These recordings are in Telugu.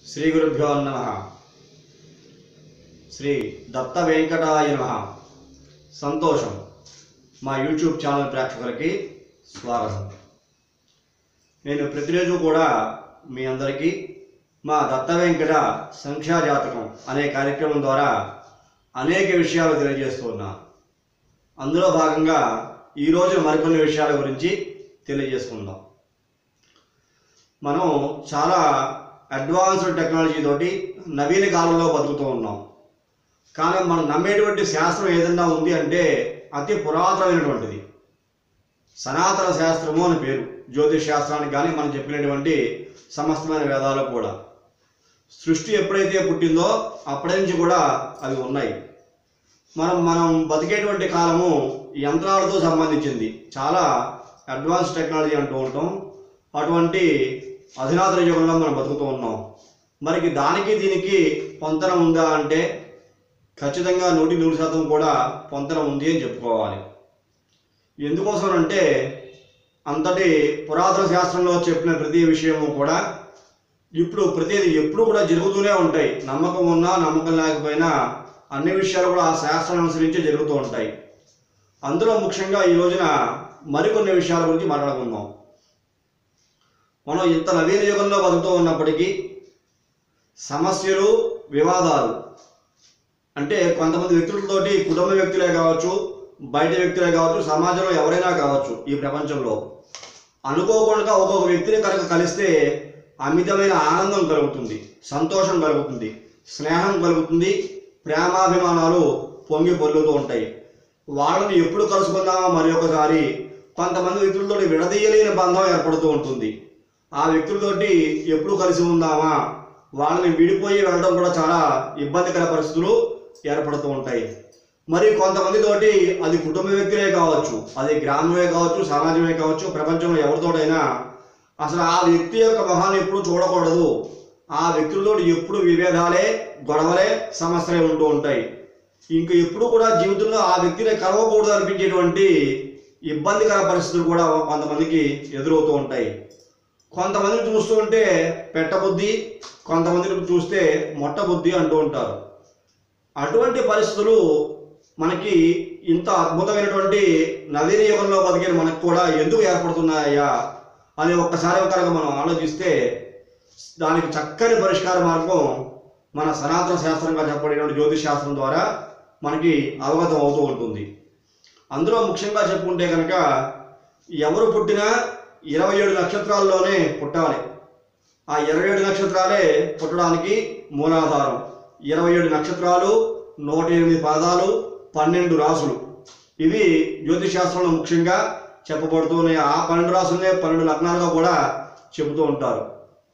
శ్రీ గురుభ్యో నమ శ్రీ దత్త వెంకటాయ నమ సంతోషం మా యూట్యూబ్ ఛానల్ ప్రేక్షకులకి స్వాగతం నేను ప్రతిరోజు కూడా మీ అందరికీ మా దత్త వెంకట సంఖ్యా జాతకం అనే కార్యక్రమం ద్వారా అనేక విషయాలు తెలియజేస్తూ ఉన్నా అందులో భాగంగా ఈరోజు మరికొన్ని విషయాల గురించి తెలియజేసుకుందాం మనం చాలా అడ్వాన్స్డ్ టెక్నాలజీ తోటి నవీన కాలంలో బతుకుతూ ఉన్నాం కానీ మనం నమ్మేటువంటి శాస్త్రం ఏదన్నా ఉంది అంటే అతి పురాతనమైనటువంటిది సనాతన శాస్త్రము అని పేరు జ్యోతిష్ శాస్త్రానికి కానీ మనం చెప్పినటువంటి సమస్తమైన వేదాలు కూడా సృష్టి ఎప్పుడైతే పుట్టిందో అప్పటి నుంచి కూడా అవి ఉన్నాయి మనం మనం బతికేటువంటి కాలము యంత్రాలతో సంబంధించింది చాలా అడ్వాన్స్ టెక్నాలజీ అంటూ ఉంటాం అటువంటి అధునాతన యుగంలో మనం బతుకుతూ ఉన్నాం మరికి దానికి దీనికి పొంతన ఉందా అంటే ఖచ్చితంగా నూటి నూరు శాతం కూడా పొంతన ఉంది అని చెప్పుకోవాలి ఎందుకోసం అంటే అంతటి పురాతన శాస్త్రంలో చెప్పిన ప్రతి విషయము కూడా ఇప్పుడు ప్రతిది ఎప్పుడు కూడా జరుగుతూనే ఉంటాయి నమ్మకం ఉన్నా నమ్మకం లేకపోయినా అన్ని విషయాలు కూడా ఆ శాస్త్రం అనుసరించి జరుగుతూ ఉంటాయి అందులో ముఖ్యంగా ఈ రోజున మరికొన్ని విషయాల గురించి మాట్లాడుకుందాం మనం ఇంత నవీన యుగంలో బతుకుతూ ఉన్నప్పటికీ సమస్యలు వివాదాలు అంటే కొంతమంది వ్యక్తులతోటి కుటుంబ వ్యక్తులే కావచ్చు బయట వ్యక్తులే కావచ్చు సమాజంలో ఎవరైనా కావచ్చు ఈ ప్రపంచంలో అనుకోకుండా ఒక్కొక్క వ్యక్తిని కనుక కలిస్తే అమితమైన ఆనందం కలుగుతుంది సంతోషం కలుగుతుంది స్నేహం కలుగుతుంది ప్రేమాభిమానాలు పొంగి పొర్లుతూ ఉంటాయి వాళ్ళని ఎప్పుడు కలుసుకుందామా మరి ఒకసారి కొంతమంది వ్యక్తులతో విడదీయలేని బంధం ఏర్పడుతూ ఉంటుంది ఆ వ్యక్తులతోటి ఎప్పుడు కలిసి ఉందామా వాళ్ళని విడిపోయి వెళ్ళడం కూడా చాలా ఇబ్బందికర పరిస్థితులు ఏర్పడుతూ ఉంటాయి మరి కొంతమందితోటి అది కుటుంబ వ్యక్తులే కావచ్చు అది గ్రామమే కావచ్చు సమాజమే కావచ్చు ప్రపంచంలో ఎవరితోటైనా అసలు ఆ వ్యక్తి యొక్క మొహాన్ని ఎప్పుడు చూడకూడదు ఆ వ్యక్తులతో ఎప్పుడు విభేదాలే గొడవలే సమస్యలే ఉంటూ ఉంటాయి ఇంక ఎప్పుడు కూడా జీవితంలో ఆ వ్యక్తిని కలవకూడదు అనిపించేటువంటి ఇబ్బందికర పరిస్థితులు కూడా కొంతమందికి ఎదురవుతూ ఉంటాయి కొంతమందిని చూస్తూ ఉంటే పెట్టబుద్ధి కొంతమందిని చూస్తే మొట్టబుద్ధి అంటూ ఉంటారు అటువంటి పరిస్థితులు మనకి ఇంత అద్భుతమైనటువంటి నవీన యుగంలో బతికిన మనకు కూడా ఎందుకు ఏర్పడుతున్నాయా అని ఒక్కసారి కనుక మనం ఆలోచిస్తే దానికి చక్కని పరిష్కార మార్గం మన సనాతన శాస్త్రంగా చెప్పబడినటువంటి జ్యోతిష్ శాస్త్రం ద్వారా మనకి అవగతం అవుతూ ఉంటుంది అందులో ముఖ్యంగా చెప్పుకుంటే కనుక ఎవరు పుట్టినా ఇరవై ఏడు నక్షత్రాల్లోనే పుట్టాలి ఆ ఇరవై ఏడు నక్షత్రాలే పుట్టడానికి మూలాధారం ఇరవై ఏడు నక్షత్రాలు నూట ఎనిమిది పాదాలు పన్నెండు రాసులు ఇవి జ్యోతిష్ శాస్త్రంలో ముఖ్యంగా చెప్పబడుతున్నాయి ఆ పన్నెండు రాసులనే పన్నెండు లగ్నాలుగా కూడా చెబుతూ ఉంటారు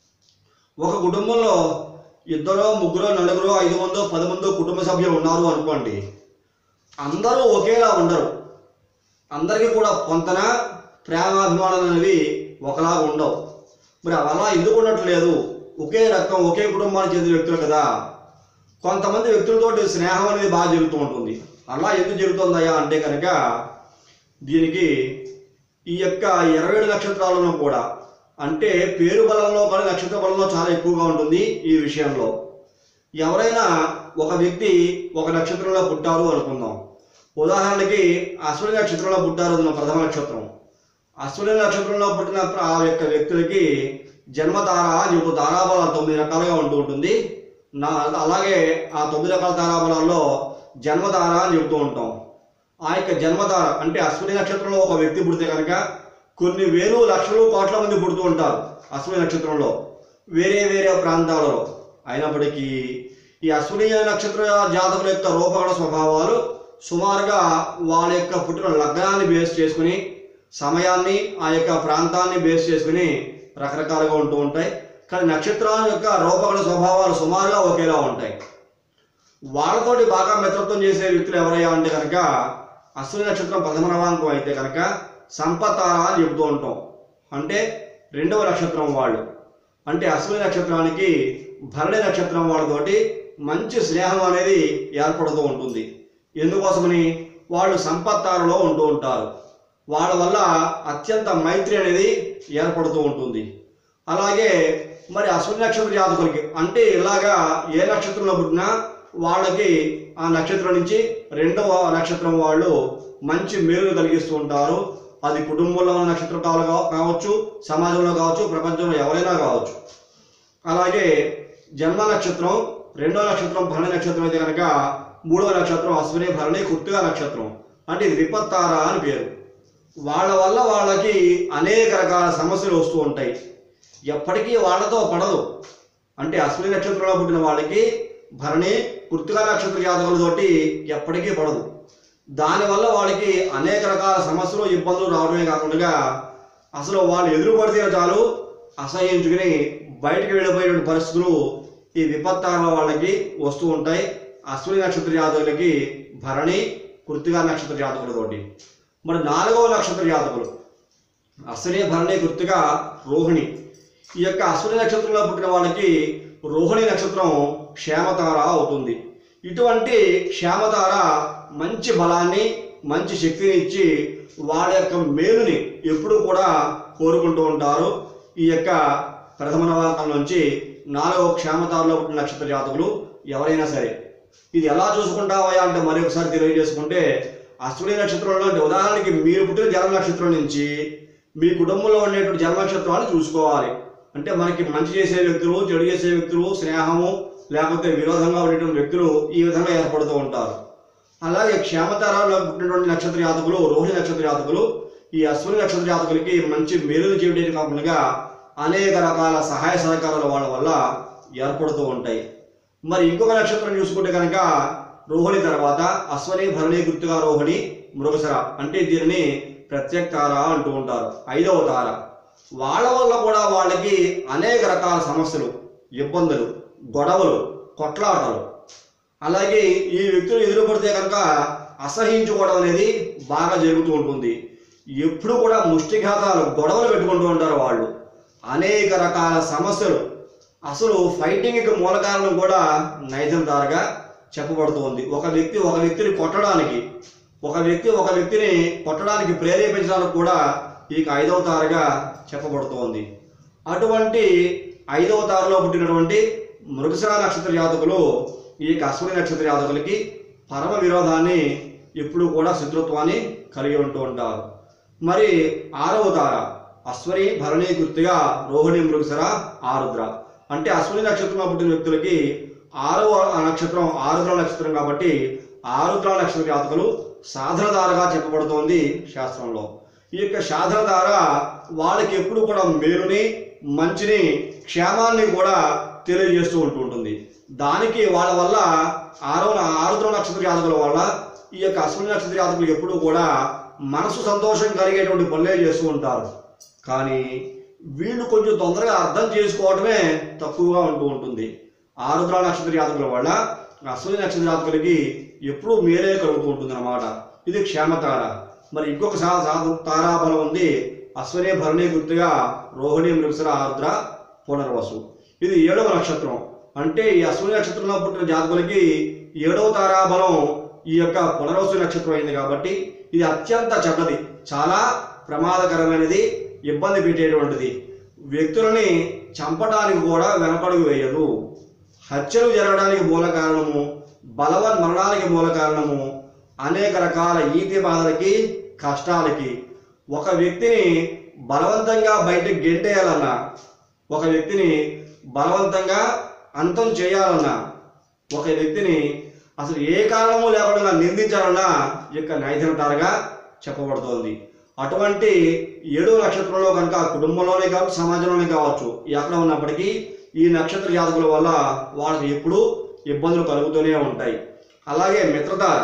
ఒక కుటుంబంలో ఇద్దరో ముగ్గురో నలుగురో ఐదు మందో పది మందో కుటుంబ సభ్యులు ఉన్నారు అనుకోండి అందరూ ఒకేలా ఉండరు అందరికీ కూడా పొంతన ప్రేమాభిమానాలు అనేవి ఒకలాగా ఉండవు మరి అలా ఎందుకు ఉండట్లేదు ఒకే రక్తం ఒకే కుటుంబానికి చెందిన వ్యక్తులు కదా కొంతమంది వ్యక్తులతో స్నేహం అనేది బాగా జరుగుతూ ఉంటుంది అలా ఎందుకు జరుగుతుందయ్యా అంటే కనుక దీనికి ఈ యొక్క ఇరవై ఏడు నక్షత్రాలను కూడా అంటే పేరు బలంలో కానీ నక్షత్ర బలంలో చాలా ఎక్కువగా ఉంటుంది ఈ విషయంలో ఎవరైనా ఒక వ్యక్తి ఒక నక్షత్రంలో పుట్టారు అనుకుందాం ఉదాహరణకి అశ్విని నక్షత్రంలో పుట్టారు అది నా ప్రథమ నక్షత్రం అశ్విని నక్షత్రంలో పుట్టిన ప్ర- ఆ యొక్క వ్యక్తులకి జన్మతార అని ఒక తారాబలాలు తొమ్మిది రకాలుగా ఉంటూ ఉంటుంది నా అలాగే ఆ తొమ్మిది రకాల తారాబలాల్లో జన్మతార అని చెబుతూ ఉంటాం ఆ యొక్క జన్మతార అంటే అశ్విని నక్షత్రంలో ఒక వ్యక్తి పుడితే కనుక కొన్ని వేలు లక్షలు కోట్ల మంది పుడుతూ ఉంటారు అశ్విని నక్షత్రంలో వేరే వేరే ప్రాంతాలలో అయినప్పటికీ ఈ అశ్విని నక్షత్ర జాతకుల యొక్క రూపగణ స్వభావాలు సుమారుగా వాళ్ళ యొక్క పుట్టిన లగ్నాన్ని బేస్ చేసుకుని సమయాన్ని ఆ యొక్క ప్రాంతాన్ని బేస్ చేసుకుని రకరకాలుగా ఉంటూ ఉంటాయి కానీ నక్షత్రాల యొక్క రూపగణ స్వభావాలు సుమారుగా ఒకేలా ఉంటాయి వాళ్ళతోటి బాగా మిత్రత్వం చేసే వ్యక్తులు ఎవరయ్యా అంటే కనుక అశ్విని నక్షత్రం ప్రథమ నవాంకం అయితే కనుక సంపతార అని చెబుతూ ఉంటాం అంటే రెండవ నక్షత్రం వాళ్ళు అంటే అశ్విని నక్షత్రానికి భరణి నక్షత్రం వాళ్ళతోటి మంచి స్నేహం అనేది ఏర్పడుతూ ఉంటుంది ఎందుకోసమని వాళ్ళు సంపత్తారలో ఉంటూ ఉంటారు వాళ్ళ వల్ల అత్యంత మైత్రి అనేది ఏర్పడుతూ ఉంటుంది అలాగే మరి అశ్విని నక్షత్ర జాతకులకి అంటే ఇలాగా ఏ నక్షత్రంలో పుట్టినా వాళ్ళకి ఆ నక్షత్రం నుంచి రెండవ నక్షత్రం వాళ్ళు మంచి మేలు కలిగిస్తూ ఉంటారు అది కుటుంబంలో ఉన్న నక్షత్రం కావ- కావచ్చు సమాజంలో కావచ్చు ప్రపంచంలో ఎవరైనా కావచ్చు అలాగే జన్మ నక్షత్రం రెండో నక్షత్రం భరణి నక్షత్రం అయితే కనుక మూడవ నక్షత్రం అశ్విని భరణి కృత్తిగా నక్షత్రం అంటే ఇది విపత్తార అని పేరు వాళ్ళ వల్ల వాళ్ళకి అనేక రకాల సమస్యలు వస్తూ ఉంటాయి ఎప్పటికీ వాళ్ళతో పడదు అంటే అశ్విని నక్షత్రంలో పుట్టిన వాళ్ళకి భరణి కృత్తిక నక్షత్ర జాతకులతోటి ఎప్పటికీ పడదు దానివల్ల వాళ్ళకి అనేక రకాల సమస్యలు ఇబ్బందులు రావడమే కాకుండా అసలు వాళ్ళు ఎదురు పడితే చాలు అసహ్యించుకుని బయటికి వెళ్ళిపోయేటువంటి పరిస్థితులు ఈ విపత్తాల వాళ్ళకి వస్తూ ఉంటాయి అశ్విని నక్షత్ర జాతకులకి భరణి కృత్తిగా నక్షత్ర జాతకులతోటి మరి నాలుగవ నక్షత్ర జాతకులు అశ్విని భరణి కృత్తిగా రోహిణి ఈ యొక్క అశ్విని నక్షత్రంలో పుట్టిన వాళ్ళకి రోహిణి నక్షత్రం క్షేమతార అవుతుంది ఇటువంటి క్షేమతార మంచి బలాన్ని మంచి శక్తిని ఇచ్చి వాళ్ళ యొక్క మేలుని ఎప్పుడూ కూడా కోరుకుంటూ ఉంటారు ఈ యొక్క ప్రథమ నవాకం నుంచి నాలుగవ క్షేమతారలో పుట్టిన నక్షత్ర జాతకులు ఎవరైనా సరే ఇది ఎలా చూసుకుంటావా అంటే మరి ఒకసారి తెలియజేసుకుంటే అశ్విని నక్షత్రంలో అంటే ఉదాహరణకి మీరు పుట్టిన జన్మ నక్షత్రం నుంచి మీ కుటుంబంలో ఉండేటువంటి జన్మ నక్షత్రాన్ని చూసుకోవాలి అంటే మనకి మంచి చేసే వ్యక్తులు చెడు చేసే వ్యక్తులు స్నేహము లేకపోతే విరోధంగా ఉండేటువంటి వ్యక్తులు ఈ విధంగా ఏర్పడుతూ ఉంటారు అలాగే క్షేమతారాల్లో పుట్టినటువంటి నక్షత్ర జాతకులు రోహిణి నక్షత్ర జాతకులు ఈ అశ్విని నక్షత్ర జాతకులకి మంచి మేలులు చేయడం కాకుండా అనేక రకాల సహాయ సహకారాల వాళ్ళ వల్ల ఏర్పడుతూ ఉంటాయి మరి ఇంకొక నక్షత్రం చూసుకుంటే కనుక రోహిణి తర్వాత అశ్వని భరణి గుర్తుగా రోహిణి మృగశర అంటే దీనిని ప్రత్యేక తార అంటూ ఉంటారు ఐదవ తార వాళ్ళ వల్ల కూడా వాళ్ళకి అనేక రకాల సమస్యలు ఇబ్బందులు గొడవలు కొట్లాటలు అలాగే ఈ వ్యక్తులు ఎదురుపడితే కనుక అసహించుకోవడం అనేది బాగా జరుగుతూ ఉంటుంది ఎప్పుడు కూడా ముష్టిఘాతాలు గొడవలు పెట్టుకుంటూ ఉంటారు వాళ్ళు అనేక రకాల సమస్యలు అసలు ఫైటింగ్కి మూల కారణం కూడా నైజం దారగా చెప్పబడుతోంది ఒక వ్యక్తి ఒక వ్యక్తిని కొట్టడానికి ఒక వ్యక్తి ఒక వ్యక్తిని కొట్టడానికి ప్రేరేపించడానికి కూడా ఈ ఐదవ తారగా చెప్పబడుతోంది అటువంటి ఐదవ తారలో పుట్టినటువంటి మృగశిర నక్షత్ర జాతకులు ఈ అశ్విని నక్షత్ర జాతకులకి పరమ విరోధాన్ని ఎప్పుడూ కూడా శత్రుత్వాన్ని కలిగి ఉంటూ ఉంటారు మరి ఆరవ తార అశ్వని భరణి గుర్తిగా రోహిణి మృగశిర ఆరుద్ర అంటే అశ్విని నక్షత్రంలో పుట్టిన వ్యక్తులకి ఆరవ నక్షత్రం ఆరుద్ర నక్షత్రం కాబట్టి ఆరుద్ర నక్షత్ర జాతకులు సాధనధారగా చెప్పబడుతోంది శాస్త్రంలో ఈ యొక్క సాధనధార వాళ్ళకి ఎప్పుడు కూడా మేలుని మంచిని క్షేమాన్ని కూడా తెలియజేస్తూ ఉంటూ ఉంటుంది దానికి వాళ్ళ వల్ల ఆరవ ఆరుద్ర నక్షత్ర జాతకుల వల్ల ఈ యొక్క అశ్విని నక్షత్ర జాతకులు ఎప్పుడూ కూడా మనసు సంతోషం కలిగేటువంటి పనులే చేస్తూ ఉంటారు కానీ వీళ్ళు కొంచెం తొందరగా అర్థం చేసుకోవడమే తక్కువగా ఉంటూ ఉంటుంది ఆరుద్ర నక్షత్ర జాతకుల వల్ల అశ్విని నక్షత్ర జాతకులకి ఎప్పుడూ మేలే కలుగుతూ ఉంటుంది అన్నమాట ఇది క్షేమతార మరి ఇంకొక సా సా- తారాబలం ఉంది అశ్వని భరణి గుర్తుగా రోహిణి మృగశిర ఆరుద్ర పునర్వసు ఇది ఏడవ నక్షత్రం అంటే ఈ అశ్విని నక్షత్రంలో పుట్టిన జాతకులకి ఏడవ తారాబలం ఈ యొక్క పునర్వసు నక్షత్రం అయింది కాబట్టి ఇది అత్యంత చెడ్డది చాలా ప్రమాదకరమైనది ఇబ్బంది పెట్టేటువంటిది వ్యక్తులని చంపడానికి కూడా వెనకడుగు వేయదు హత్యలు జరగడానికి మూల కారణము బలవన్ మరణానికి మూల కారణము అనేక రకాల ఈతి బాధలకి కష్టాలకి ఒక వ్యక్తిని బలవంతంగా బయటకు గెంటేయాలన్నా ఒక వ్యక్తిని బలవంతంగా అంతం చేయాలన్నా ఒక వ్యక్తిని అసలు ఏ కారణము లేకుండా నిందించాలన్నా ఈ యొక్క నైతికతారగా చెప్పబడుతోంది అటువంటి ఏడో నక్షత్రంలో కనుక కుటుంబంలోనే కావచ్చు సమాజంలోనే కావచ్చు ఎక్కడ ఉన్నప్పటికీ ఈ నక్షత్ర జాతకుల వల్ల వాళ్ళకి ఎప్పుడూ ఇబ్బందులు కలుగుతూనే ఉంటాయి అలాగే మిత్రతార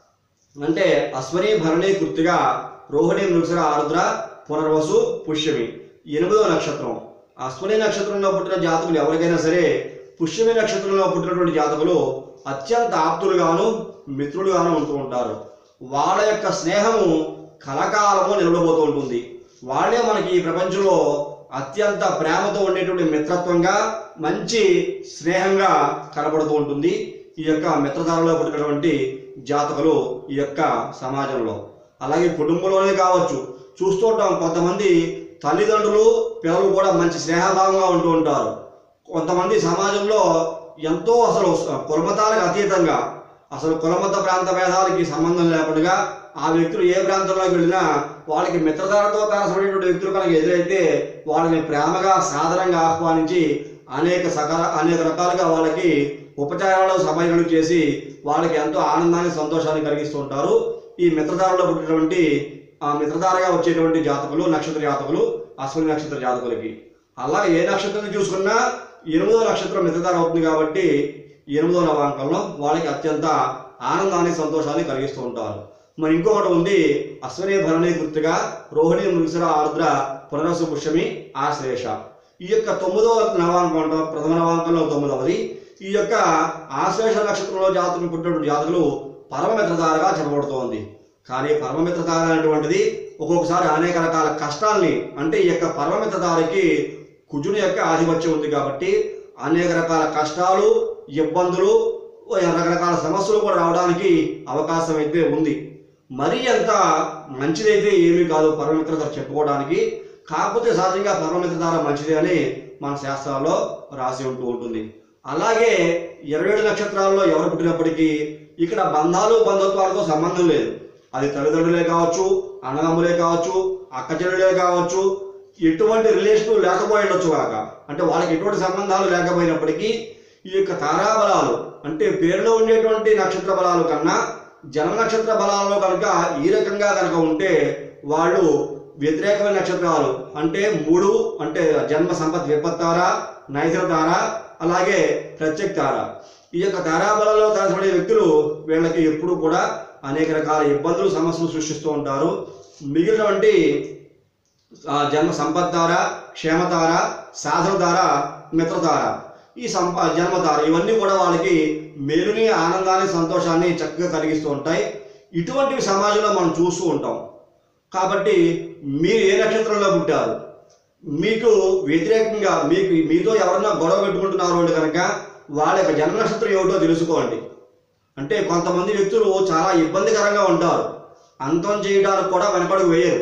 అంటే అశ్వని భరణి కృతిగా రోహిణి మృగశిర ఆరుద్ర పునర్వసు పుష్యమి ఎనిమిదవ నక్షత్రం అశ్వని నక్షత్రంలో పుట్టిన జాతకులు ఎవరికైనా సరే పుష్యమి నక్షత్రంలో పుట్టినటువంటి జాతకులు అత్యంత ఆప్తులుగాను మిత్రులుగాను ఉంటూ ఉంటారు వాళ్ళ యొక్క స్నేహము కలకాలము నిలబడిపోతూ ఉంటుంది వాళ్ళే మనకి ఈ ప్రపంచంలో అత్యంత ప్రేమతో ఉండేటువంటి మిత్రత్వంగా మంచి స్నేహంగా కనబడుతూ ఉంటుంది ఈ యొక్క మిత్రధారలో పుట్టినటువంటి జాతకులు ఈ యొక్క సమాజంలో అలాగే కుటుంబంలోనే కావచ్చు చూస్తూ ఉంటాం కొంతమంది తల్లిదండ్రులు పిల్లలు కూడా మంచి స్నేహభావంగా ఉంటూ ఉంటారు కొంతమంది సమాజంలో ఎంతో అసలు కులమతాలకు అతీతంగా అసలు కులమత ప్రాంత భేదాలకి సంబంధం లేకుండా ఆ వ్యక్తులు ఏ ప్రాంతంలోకి వెళ్ళినా వాళ్ళకి మిత్రధారతో తారసమైనటువంటి వ్యక్తులు కనుక ఎదురైతే వాళ్ళని ప్రేమగా సాదరంగా ఆహ్వానించి అనేక సకల అనేక రకాలుగా వాళ్ళకి ఉపచారాలు సమయాలు చేసి వాళ్ళకి ఎంతో ఆనందాన్ని సంతోషాన్ని కలిగిస్తూ ఉంటారు ఈ మిత్రధారలో పుట్టినటువంటి ఆ మిత్రధారగా వచ్చేటువంటి జాతకులు నక్షత్ర జాతకులు అశ్విని నక్షత్ర జాతకులకి అలాగే ఏ నక్షత్రం చూసుకున్నా ఎనిమిదో నక్షత్రం మిత్రధార అవుతుంది కాబట్టి ఎనిమిదో నవాంకంలో వాళ్ళకి అత్యంత ఆనందాన్ని సంతోషాన్ని కలిగిస్తూ ఉంటారు మరి ఇంకొకటి ఉంది అశ్వని భరణి గుర్తుగా రోహిణి మృగశిర ఆర్ద్ర పునరసు పుష్యమి ఆశ్లేష ఈ యొక్క తొమ్మిదవ నవాంకం అంటాం ప్రథమ నవాంకంలో తొమ్మిదవది ఈ యొక్క ఆశ్లేష నక్షత్రంలో జాతకులు పుట్టినటువంటి జాతకులు పరమమిత్రధారగా చెప్పబడుతోంది కానీ పరమమిత్రధార అనేటువంటిది ఒక్కొక్కసారి అనేక రకాల కష్టాల్ని అంటే ఈ యొక్క పరమమిత్రధారకి కుజుని యొక్క ఆధిపత్యం ఉంది కాబట్టి అనేక రకాల కష్టాలు ఇబ్బందులు రకరకాల సమస్యలు కూడా రావడానికి అవకాశం అయితే ఉంది మరీ అంత మంచిదైతే ఏమీ కాదు పరమమిత్రధార చెప్పుకోవడానికి కాకపోతే సహజంగా పరమమిత్రధార మంచిదే అని మన శాస్త్రాల్లో రాసి ఉంటూ ఉంటుంది అలాగే ఇరవై ఏడు నక్షత్రాల్లో ఎవరు పుట్టినప్పటికీ ఇక్కడ బంధాలు బంధుత్వాలతో సంబంధం లేదు అది తల్లిదండ్రులే కావచ్చు అన్నదమ్ములే కావచ్చు అక్క చెల్లెలే కావచ్చు ఎటువంటి రిలేషన్ లేకపోయి ఉండొచ్చు కాక అంటే వాళ్ళకి ఎటువంటి సంబంధాలు లేకపోయినప్పటికీ ఈ యొక్క తారాబలాలు అంటే పేరులో ఉండేటువంటి నక్షత్ర బలాలు కన్నా జన్మ నక్షత్ర బలాల్లో కనుక ఈ రకంగా కనుక ఉంటే వాళ్ళు వ్యతిరేకమైన నక్షత్రాలు అంటే మూడు అంటే జన్మ సంపత్ విపత్తార నైజర తార అలాగే ప్రత్యేక తార ఈ యొక్క తారాబలలో తారసపడే వ్యక్తులు వీళ్ళకి ఎప్పుడు కూడా అనేక రకాల ఇబ్బందులు సమస్యలు సృష్టిస్తూ ఉంటారు మిగిలినటువంటి ఆ, జన్మ సంపత్తార క్షేమతార సాధనతార మిత్రతార ఈ సంప జన్మతార ఇవన్నీ కూడా వాళ్ళకి మేలుని ఆనందాన్ని సంతోషాన్ని చక్కగా కలిగిస్తూ ఉంటాయి ఇటువంటివి సమాజంలో మనం చూస్తూ ఉంటాం కాబట్టి మీరు ఏ నక్షత్రంలో పుట్టారు మీకు వ్యతిరేకంగా మీకు మీతో ఎవరన్నా గొడవ పెట్టుకుంటున్నారు అంటే కనుక వాళ్ళ యొక్క జన్మ నక్షత్రం ఏమిటో తెలుసుకోండి అంటే కొంతమంది వ్యక్తులు చాలా ఇబ్బందికరంగా ఉంటారు అంతం చేయడానికి కూడా వెనకడుగు వేయరు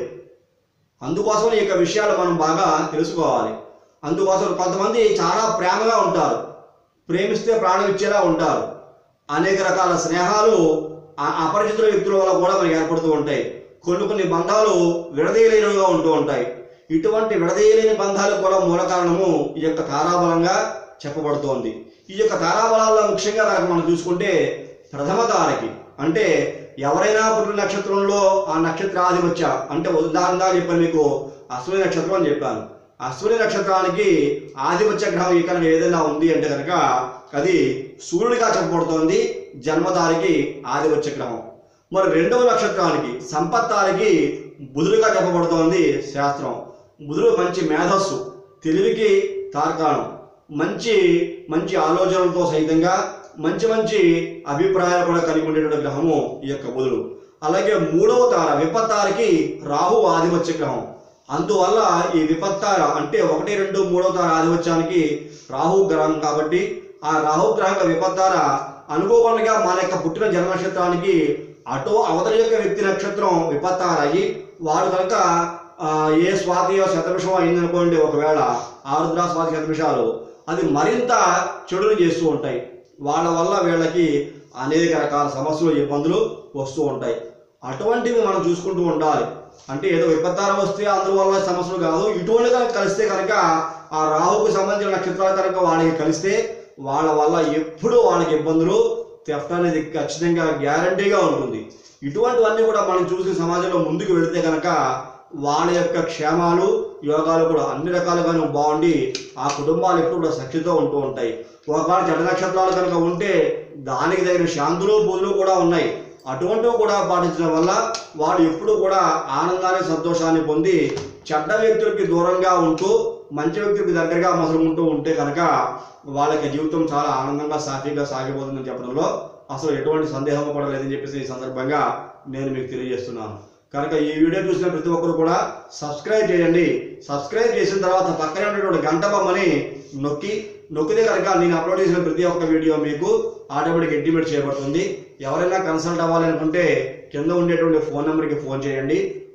అందుకోసం ఈ యొక్క విషయాలు మనం బాగా తెలుసుకోవాలి అందుకోసం కొంతమంది చాలా ప్రేమగా ఉంటారు ప్రేమిస్తే ప్రాణం ఇచ్చేలా ఉంటారు అనేక రకాల స్నేహాలు ఆ- అపరిచితుల వ్యక్తుల వల్ల కూడా మనకి ఏర్పడుతూ ఉంటాయి కొన్ని కొన్ని బంధాలు విడదీయలేనివిగా ఉంటూ ఉంటాయి ఇటువంటి విడదీయలేని బంధాలకు కూడా మూల కారణము ఈ యొక్క తారాబలంగా చెప్పబడుతోంది ఈ యొక్క తారాబలాల్లో ముఖ్యంగా కనుక మనం చూసుకుంటే ప్రథమ తారకి అంటే ఎవరైనా పుట్టిన నక్షత్రంలో ఆ నక్షత్ర ఆధిపత్య అంటే ఉదాహరణగా చెప్పాను మీకు అశ్విని నక్షత్రం అని చెప్పాను అశ్విని నక్షత్రానికి ఆధిపత్య గ్రహం ఇక్కడ ఏదైనా ఉంది అంటే కనుక అది సూర్యుడిగా చెప్పబడుతోంది జన్మతారికి ఆధిపత్య గ్రహం మరి రెండవ నక్షత్రానికి సంపత్తారికి బుధుడిగా చెప్పబడుతోంది శాస్త్రం బుధుడు మంచి మేధస్సు తెలివికి తార్కాణం మంచి మంచి ఆలోచనలతో సహితంగా మంచి మంచి అభిప్రాయాలు కూడా కలిగి ఉండేటువంటి గ్రహము ఈ యొక్క బుధుడు అలాగే మూడవ తార విపత్తారకి రాహు ఆధిపత్య గ్రహం అందువల్ల ఈ విపత్తార అంటే ఒకటి రెండు మూడవ తార ఆధిపత్యానికి రాహు గ్రహం కాబట్టి ఆ రాహు గ్రహం విపత్తార అనుకోకుండా మన యొక్క పుట్టిన జన్మ నక్షత్రానికి అటో అవతల యొక్క వ్యక్తి నక్షత్రం విపత్తార అయ్యి వారు కనుక ఆ, ఏ స్వాతియో శతమిషమో అయిందనుకోండి ఒకవేళ ఆరుద్ర స్వాతి శతమిషాలు అది మరింత చెడుని చేస్తూ ఉంటాయి వాళ్ళ వల్ల వీళ్ళకి అనేక రకాల సమస్యలు ఇబ్బందులు వస్తూ ఉంటాయి అటువంటివి మనం చూసుకుంటూ ఉండాలి అంటే ఏదో విపత్తారం వస్తే అందువల్ల సమస్యలు కాదు ఇటువంటి కనుక కలిస్తే కనుక ఆ రాహుకు సంబంధించిన నక్షత్రాలు కనుక వాళ్ళకి కలిస్తే వాళ్ళ వల్ల ఎప్పుడూ వాళ్ళకి ఇబ్బందులు తెఫ్ట్ అనేది ఖచ్చితంగా గ్యారంటీగా ఉంటుంది ఇటువంటివన్నీ కూడా మనం చూసి సమాజంలో ముందుకు వెళితే కనుక వాళ్ళ యొక్క క్షేమాలు యోగాలు కూడా అన్ని రకాలుగాను బాగుండి ఆ కుటుంబాలు ఎప్పుడు కూడా సఖ్యతో ఉంటూ ఉంటాయి ఒకవేళ చెడ్డ నక్షత్రాలు కనుక ఉంటే దానికి తగిన శాంతులు పూజలు కూడా ఉన్నాయి అటువంటివి కూడా పాటించడం వల్ల వాడు ఎప్పుడు కూడా ఆనందాన్ని సంతోషాన్ని పొంది చెడ్డ వ్యక్తులకి దూరంగా ఉంటూ మంచి వ్యక్తులకి దగ్గరగా మసలుకుంటూ ఉంటే కనుక వాళ్ళకి జీవితం చాలా ఆనందంగా సాఫీగా సాగిపోతుందని చెప్పడంలో అసలు ఎటువంటి సందేహం కూడా లేదని చెప్పేసి ఈ సందర్భంగా నేను మీకు తెలియజేస్తున్నాను కనుక ఈ వీడియో చూసిన ప్రతి ఒక్కరు కూడా సబ్స్క్రైబ్ చేయండి సబ్స్క్రైబ్ చేసిన తర్వాత పక్కనే ఉన్నటువంటి గంట బొమ్మని నొక్కి నొక్కితే కనుక నేను అప్లోడ్ చేసిన ప్రతి ఒక్క వీడియో మీకు ఆటోమేటిక్ ఇంటిమేట్ చేయబడుతుంది ఎవరైనా కన్సల్ట్ అవ్వాలి అనుకుంటే కింద ఉండేటువంటి ఫోన్ నెంబర్కి ఫోన్ చేయండి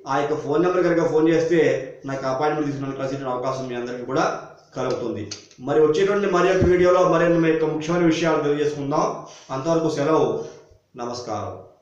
ఆ యొక్క ఫోన్ నెంబర్ కనుక ఫోన్ చేస్తే నాకు అపాయింట్మెంట్ తీసుకున్న కలిసి అవకాశం మీ అందరికీ కూడా కలుగుతుంది మరి వచ్చేటువంటి మరి యొక్క వీడియోలో మరిన్ని యొక్క ముఖ్యమైన విషయాలు తెలియజేసుకుందాం అంతవరకు సెలవు నమస్కారం